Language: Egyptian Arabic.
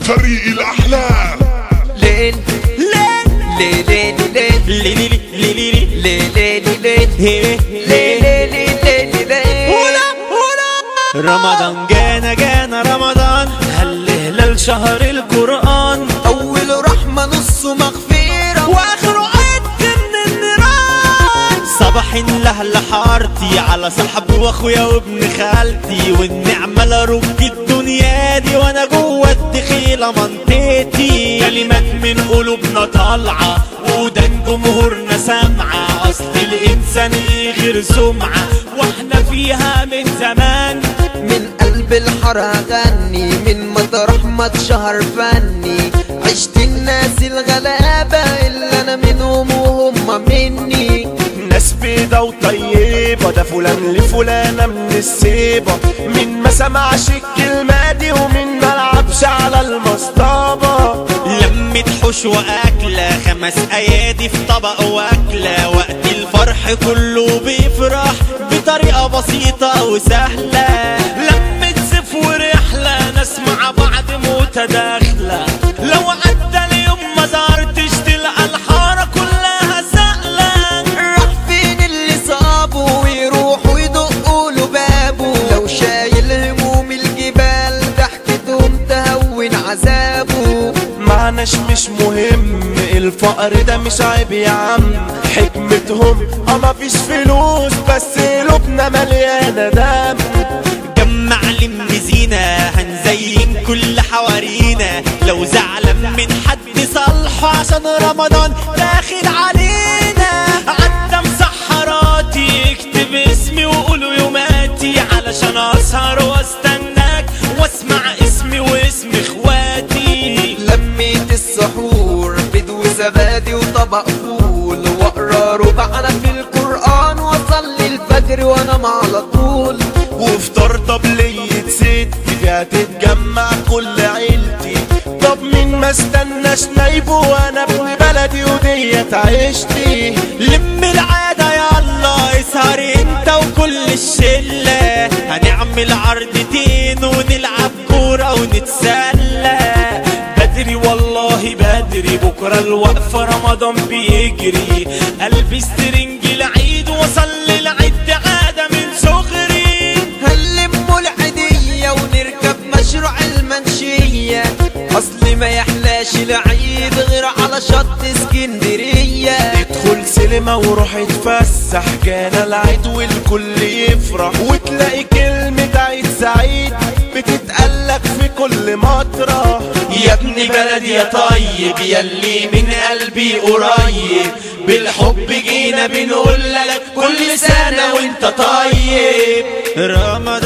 طريق الأحلام ليل ليل ليل ليل ليل ليل ليل ليل ليل ليل ليل ليل رمضان جانا جانا رمضان هل هلال شهر القرآن أول رحمة نص مغفرة واخره قد من النيران صباح لهل حارتي على صاحبي واخويا وابن خالتي والنعمة لرب الدنيا دي وانا جوه الدخيلة منطقتي كلمات من قلوبنا طالعة ودان جمهورنا سامعة اصل الانسان ايه غير سمعة واحنا فيها من زمان من قلب الحر أغني من مطرح ما اتشهر فني عشت الناس الغلابة اللي أنا منهم وهم مني ناس بيضة وطيبة ده فلان لفلانة من السيبة مين ما سمعش الكلمة دي ومين ما لعبش على المصطبة لمة حوش وأكلة خمس أيادي في طبق وأكلة وقت الفرح كله بيفرح بطريقة بسيطة وسهلة لمة سيف ورحلة ناس مع بعض متداخلة لو عدى اليوم ما زارتش تلقى الحارة كلها سهلة راح فين اللي صابه ويروحوا يدقوا له بابه لو شايل هموم الجبال ضحكتهم تهون عذابه معناش مش مهم الفقر ده مش عيب يا عم حكمتهم اه مفيش فلوس بس قلوبنا مليانة دم جمع لم زينة هنزين كل حوارينا لو زعلان من حد صالحه عشان رمضان داخل علينا عدى مسحراتي اكتب اسمي وقولوا يوماتي علشان اسهر واستناك واسمع اسمي واسم اخواتي لميت السحور بدو زبادي وطبق فول واقرا ربعنا في القرآن واصلي الفجر وانام على طول وفطار طب ليا ست فيها تتجمع كل عيلتي طب مين ما استناش نايبه وانا ابن بلدي وديت عيشتي لم العادة يلا اسهر انت وكل الشلة هنعمل عرضتين ونلعب كورة ونتسلى بدري والله بدري بكرة الوقفة رمضان بيجري البس ترنج العيد وصل للعيد عادة من صغري هنلموا العيدية ونركب مشروع المنشية اصل ما يحلاش العيد غير على شط اسكندرية ادخل سينما وروح اتفسح جانا العيد والكل يفرح وتلاقي كلمة عيد سعيد بتتقلك في كل مطرح يا ابن بلدي يا طيب ياللي من قلبي قريب بالحب جينا بنقول لك كل سنة وانت طيب رمضان